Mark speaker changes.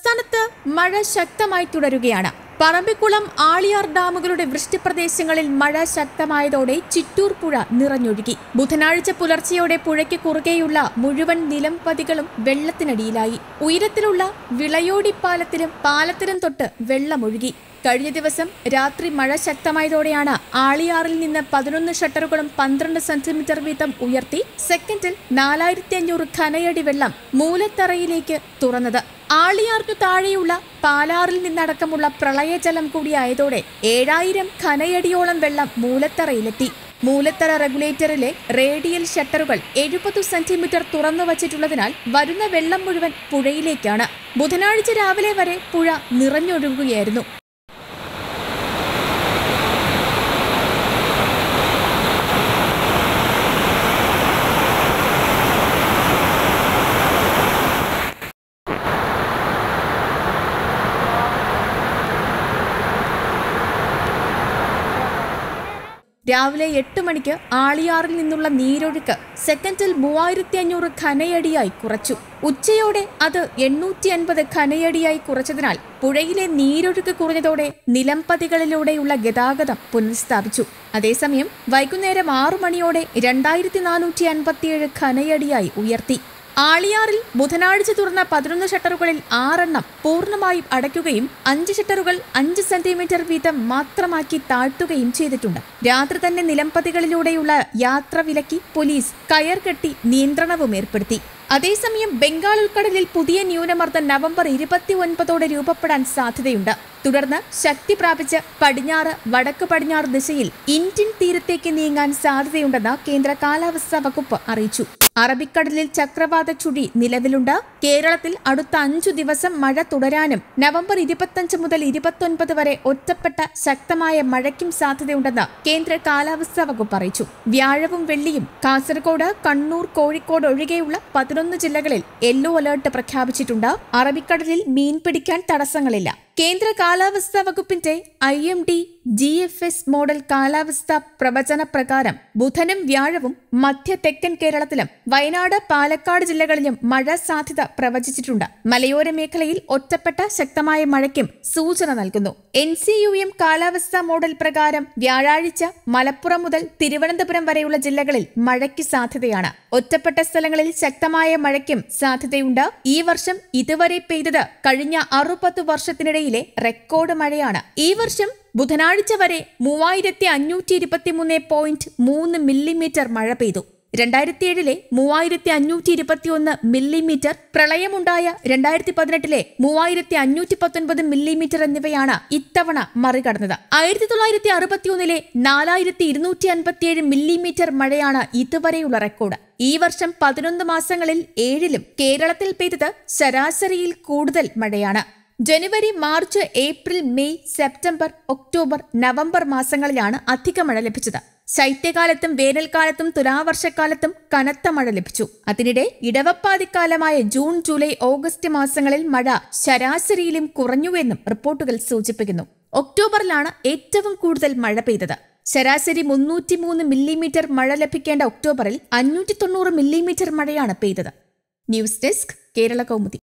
Speaker 1: സംസ്ഥാനത്ത് മഴ ശക്തമായി തുടരുകയാണ് പറമ്പിക്കുളം ആളിയാർ ഡാമുകളുടെ വൃഷ്ടിപ്രദേശങ്ങളിൽ മഴ ശക്തമായതോടെ ചിറ്റൂർ പുഴ നിറഞ്ഞൊഴുകി ബുധനാഴ്ച പുലർച്ചെയോടെ പുഴയ്ക്ക് കുറുകെയുള്ള മുഴുവൻ നിലംപതികളും വെള്ളത്തിനടിയിലായി ഉയരത്തിലുള്ള വിളയോടി പാലത്തിലും പാലത്തിലും തൊട്ട് വെള്ളമൊഴുകി കഴിഞ്ഞ ദിവസം രാത്രി മഴ ശക്തമായതോടെയാണ് ആളിയാറിൽ നിന്ന് പതിനൊന്ന് ഷട്ടറുകളും പന്ത്രണ്ട് സെന്റിമീറ്റർ വീതം ഉയർത്തി സെക്കൻഡിൽ നാലായിരത്തി അഞ്ഞൂറ് ഖനയടി വെള്ളം മൂലത്തറയിലേക്ക് തുറന്നത് ആളിയാറിനു താഴെയുള്ള പാലാറിൽ നിന്നടക്കമുള്ള പ്രളയജലം കൂടിയായതോടെ ഏഴായിരം ഖനയടിയോളം വെള്ളം മൂലത്തറയിലെത്തി മൂലത്തറ റെഗുലേറ്ററിലെ റേഡിയൽ ഷട്ടറുകൾ എഴുപത് സെന്റിമീറ്റർ തുറന്നു വച്ചിട്ടുള്ളതിനാൽ വരുന്ന വെള്ളം മുഴുവൻ പുഴയിലേക്കാണ് ബുധനാഴ്ച രാവിലെ വരെ പുഴ നിറഞ്ഞൊഴുകുകയായിരുന്നു രാവിലെ എട്ട് മണിക്ക് ആളിയാറിൽ നിന്നുള്ള നീരൊഴുക്ക് സെക്കൻഡിൽ മൂവായിരത്തി അഞ്ഞൂറ് ഖനയടിയായി കുറച്ചു ഉച്ചയോടെ അത് എണ്ണൂറ്റി അൻപത് ഖനയടിയായി കുറച്ചതിനാൽ പുഴയിലെ നീരൊഴുക്ക് കുറഞ്ഞതോടെ നിലംപതികളിലൂടെയുള്ള ഗതാഗതം പുനഃസ്ഥാപിച്ചു അതേസമയം വൈകുന്നേരം ആറു മണിയോടെ രണ്ടായിരത്തി നാനൂറ്റി അൻപത്തിയേഴ് ഖനയടിയായി ഉയർത്തി ആളിയാറിൽ ബുധനാഴ്ച തുറന്ന പതിനൊന്ന് ഷട്ടറുകളിൽ ആറെണ്ണം പൂർണ്ണമായും അടയ്ക്കുകയും അഞ്ച് ഷട്ടറുകൾ അഞ്ച് സെന്റിമീറ്റർ വീതം മാത്രമാക്കി താഴ്ത്തുകയും ചെയ്തിട്ടുണ്ട് രാത്രി തന്നെ നിലംപതികളിലൂടെയുള്ള യാത്ര വിലക്കി പോലീസ് കയർ കെട്ടി നിയന്ത്രണവും ഏർപ്പെടുത്തി അതേസമയം ബംഗാൾ ഉൾക്കടലിൽ പുതിയ ന്യൂനമർദ്ദം നവംബർ ഇരുപത്തി ഒൻപതോടെ രൂപപ്പെടാൻ സാധ്യതയുണ്ട് തുടർന്ന് ശക്തി പ്രാപിച്ച് പടിഞ്ഞാറ് വടക്ക് പടിഞ്ഞാറ് ദിശയിൽ ഇന്ത്യൻ തീരത്തേക്ക് നീങ്ങാൻ സാധ്യതയുണ്ടെന്ന് കേന്ദ്ര കാലാവസ്ഥാ വകുപ്പ് അറിയിച്ചു അറബിക്കടലിൽ ചക്രവാത ചുഴി നിലവിലുണ്ട് കേരളത്തിൽ അടുത്ത അഞ്ചു ദിവസം മഴ തുടരാനും നവംബർ ഇരുപത്തഞ്ച് മുതൽ ഇരുപത്തൊൻപത് വരെ ഒറ്റപ്പെട്ട ശക്തമായ മഴയ്ക്കും സാധ്യതയുണ്ടെന്ന് കേന്ദ്ര കാലാവസ്ഥാ വകുപ്പ് അറിയിച്ചു വ്യാഴവും വെള്ളിയും കാസർഗോഡ് കണ്ണൂർ കോഴിക്കോട് ഒഴികെയുള്ള പതിനൊന്ന് ജില്ലകളിൽ യെല്ലോ അലർട്ട് പ്രഖ്യാപിച്ചിട്ടുണ്ട് അറബിക്കടലിൽ മീൻ പിടിക്കാൻ തടസ്സങ്ങളില്ല കേന്ദ്ര കാലാവസ്ഥാ വകുപ്പിന്റെ I M D G F S model കാലാവസ്ഥാ പ്രവചന പ്രകാരം ബുധനും വ്യാഴവും മധ്യ തെക്കൻ കേരളത്തിലും വയനാട് പാലക്കാട് ജില്ലകളിലും മഴ സാധ്യത പ്രവചിച്ചിട്ടുണ്ട് മലയോര മേഖലയിൽ ഒറ്റപ്പെട്ട ശക്തമായ മഴയ്ക്കും സൂചന നൽകുന്നു എൻ സി യു എം കാലാവസ്ഥാ മോഡൽ പ്രകാരം വ്യാഴാഴ്ച മലപ്പുറം മുതൽ തിരുവനന്തപുരം വരെയുള്ള ജില്ലകളിൽ മഴയ്ക്ക് സാധ്യതയാണ് ഒറ്റപ്പെട്ട സ്ഥലങ്ങളിൽ ശക്തമായ മഴയ്ക്കും സാധ്യതയുണ്ട് ഈ വർഷം ഇതുവരെ പെയ്തത് കഴിഞ്ഞ അറുപത് വർഷത്തിനിടയിലെ റെക്കോർഡ് മഴയാണ് ഈ വർഷം ബുധനാഴ്ച വരെ മൂവായിരത്തി അഞ്ഞൂറ്റി ഇരുപത്തിമൂന്ന് പോയിന്റ് മൂന്ന് മില്ലിമീറ്റർ മഴ പെയ്തു രണ്ടായിരത്തി ഏഴിലെ മൂവായിരത്തി അഞ്ഞൂറ്റി ഇരുപത്തിയൊന്ന് മില്ലിമീറ്റർ പ്രളയമുണ്ടായ രണ്ടായിരത്തി പതിനെട്ടിലെ മൂവായിരത്തി അഞ്ഞൂറ്റി പത്തൊൻപത് മില്ലിമീറ്റർ എന്നിവയാണ് ഇത്തവണ മറികടന്നത് ആയിരത്തി തൊള്ളായിരത്തി അറുപത്തിയൊന്നിലെ നാലായിരത്തി ഇരുന്നൂറ്റി അൻപത്തിയേഴ് മില്ലിമീറ്റർ മഴയാണ് ഇതുവരെയുള്ള റെക്കോർഡ് ഈ വർഷം പതിനൊന്ന് മാസങ്ങളിൽ ഏഴിലും കേരളത്തിൽ പെയ്തത് ശരാശരിയിൽ കൂടുതൽ മഴയാണ് ജനുവരി March April May September October November മാസങ്ങളിലാണ് അധിക മഴ ലഭിച്ചത് ശൈത്യകാലത്തും വേനൽക്കാലത്തും തുലാവർഷക്കാലത്തും കനത്ത മഴ ലഭിച്ചു അതിനിടെ ഇടവപ്പാതിക്കാലമായ ജൂൺ ജൂലൈ ഓഗസ്റ്റ് മാസങ്ങളിൽ മഴ ശരാശരിയിലും കുറഞ്ഞുവെന്നും റിപ്പോർട്ടുകൾ സൂചിപ്പിക്കുന്നു ഒക്ടോബറിലാണ് ഏറ്റവും കൂടുതൽ മഴ പെയ്തത് ശരാശരി മുന്നൂറ്റിമൂന്ന് മില്ലിമീറ്റർ മഴ ലഭിക്കേണ്ട ഒക്ടോബറിൽ അഞ്ഞൂറ്റി തൊണ്ണൂറ് മില്ലിമീറ്റർ മഴയാണ് പെയ്തത് ന്യൂസ് ഡെസ്ക് കേരള കൗമുദി